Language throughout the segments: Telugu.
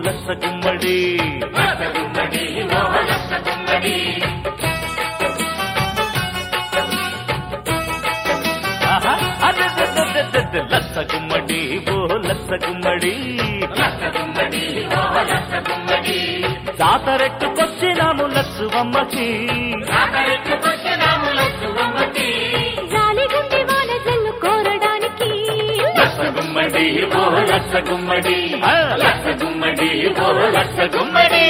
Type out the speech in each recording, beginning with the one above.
లచ్చ గుమ్మడి ఆహా, అదెదెదెదెదె, లచ్చ గుమ్మడి ఓ లచ్చ గుమ్మడి జాతరెట్టుకొచ్చినాము లచ్చువమ్మకి జాలిగుండి వాన జల్లు కోరడానికి లచ్చ గుమ్మడి ఓ లచ్చ గుమ్మడి ఆ, లచ్చ గుమ్మడి ఓ లచ్చ గుమ్మడి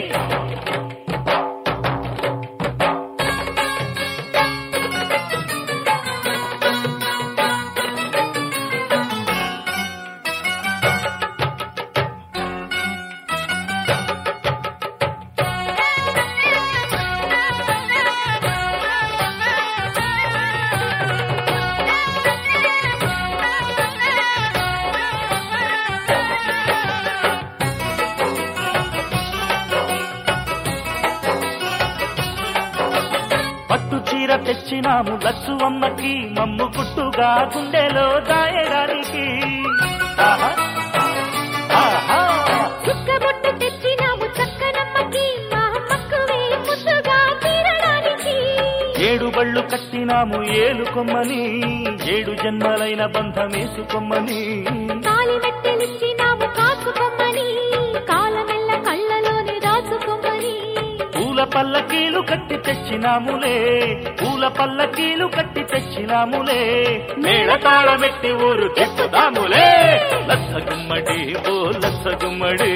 పట్టు చీర తెచ్చినాము లచ్చు అమ్మకి మమ్ము గుట్టుగా గుండెలో దాయడానికి ఆహా, ఆహా. చుక్కబొట్టు తెచ్చినాము చక్కనమ్మకి మా మక్కువే ముద్దుగా తీరడానికి ఏడు బళ్ళు కట్టినాము ఏలు కొమ్మని ఏడు జన్మలైన బంధమేసుకోమ్మని తాలి మెట్టెలిచ్చినాము కాచుకొమ్మని కాలమెల్ల కళ్ళలోనే దాచుకొమ్మని పూల పల్లకీలు కట్టి తెచ్చినాములే పూల పల్లకీలు కట్టి తెచ్చినాములే మేళతాళమెట్టి ఊరు తెచ్చుదాములే లచ్చ గుమ్మడి ఓ లచ్చ గుమ్మడి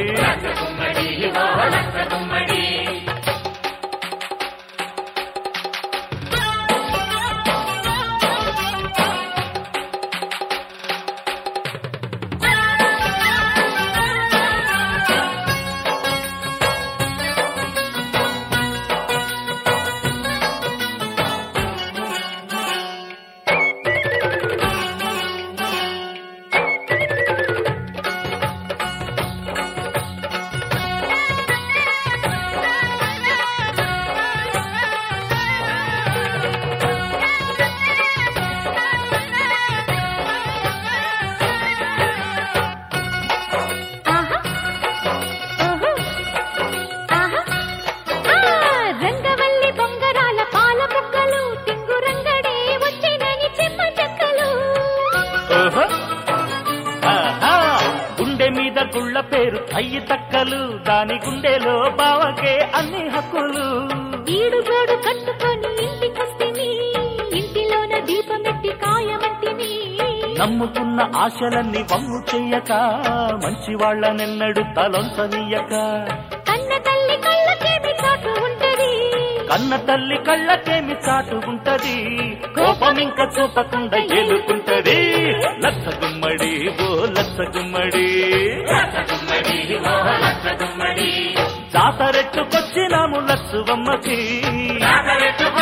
ఆహా ఓహో ఆహా ఆ రంగవల్లి బొంగరాల పాల బుగ్గలు తింగు రంగడే వచ్చినని చెప్ప చెక్కలు ఓహో. ఆహా. గుండె మీద గుళ్ళ పేరు అయ్యి తక్కలు దాని గుండెలో బావకే అన్ని హక్కులు ఈడుగోడు కట్టుకొని ఇంటికొస్తిని ఇంటిలోన దీపమెట్టి కాయమంటిని నమ్ముకున్న ఆశలన్నీ వమ్ము చెయ్యక మంచి వాళ్ళనెన్నడు తలొంచనీయక కన్న తల్లి కళ్ళకేమి చాటు ఉంటది కన్న తల్లి కళ్ళకేమి చాటు ఉంటది కోపం ఇంకా చూపకుండా ఏలుకుంటది లచ్చ గుమ్మడి ఓ లచ్చ గుమ్మడి జాతరెట్టుకొచ్చినాము లచ్చువమ్మకి